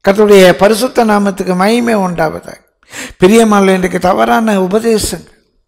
கர்த்தருடைய பரிசுத்த நாமத்துக்கு மகிமை உண்டாவதாக பிரியமான இன்றைக்கு தவறான உபதேசங்கள்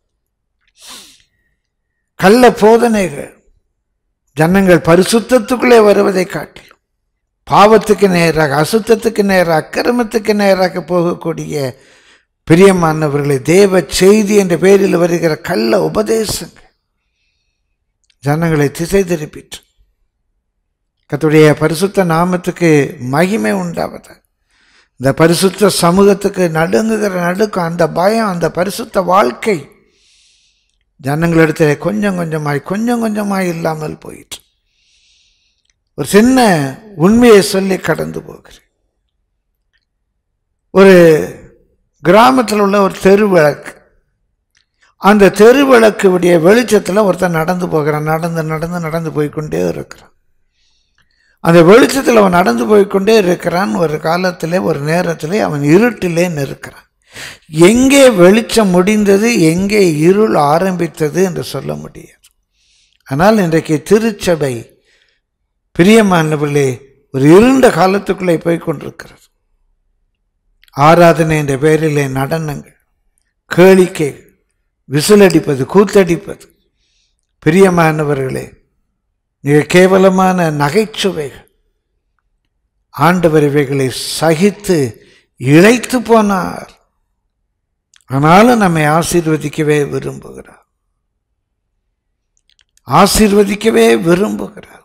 கள்ள போதனைகள் ஜனங்கள் பரிசுத்தத்துக்குள்ளே வருவதை காட்டிலும் பாவத்துக்கு நேராக அசுத்தத்துக்கு நேராக அக்கிரமத்துக்கு நேராக போகக்கூடிய பிரியமானவர்களை தேவ செய்தி என்ற பெயரில் வருகிற கள்ள உபதேசங்கள் ஜனங்களை திசை திருப்பிற்று கர்த்தருடைய பரிசுத்த நாமத்துக்கு மகிமை உண்டாவதாக இந்த பரிசுத்த சமூகத்துக்கு நடுங்குகிற நடுக்கம் அந்த பயம் அந்த பரிசுத்த வாழ்க்கை ஜனங்களிடத்தில் கொஞ்சம் கொஞ்சமாய் கொஞ்சம் கொஞ்சமாய் இல்லாமல் போயிற்று ஒரு சின்ன உண்மையை சொல்லி கடந்து போகிறேன் ஒரு கிராமத்தில் உள்ள ஒரு தெரு விளக்கு அந்த தெரு விளக்குடைய வெளிச்சத்தில் ஒருத்தன் நடந்து போகிறான் நடந்து நடந்து நடந்து போய்க்கொண்டே இருக்கிறான் அந்த வெளிச்சத்தில் அவன் நடந்து போய்க்கொண்டே இருக்கிறான் ஒரு காலத்திலே ஒரு நேரத்திலே அவன் இருட்டிலே நிற்கிறான் எங்கே வெளிச்சம் முடிந்தது எங்கே இருள் ஆரம்பித்தது என்று சொல்ல முடியாது ஆனால் இன்றைக்கு திருச்சபை பிரியமானவர்களே ஒரு இருண்ட காலத்துக்குள்ளே போய் கொண்டிருக்கிறது ஆராதனை என்ற பெயரிலே நடனங்கள் கேளிக்கைகள் விசிலடிப்பது கூத்தடிப்பது பிரியமானவர்களே மிக கேவலமான நகைச்சுவைகள் ஆண்டவர் இவைகளை சகித்து இழைத்து போனார் ஆனாலும் நம்மை ஆசீர்வதிக்கவே விரும்புகிறார் ஆசீர்வதிக்கவே விரும்புகிறார்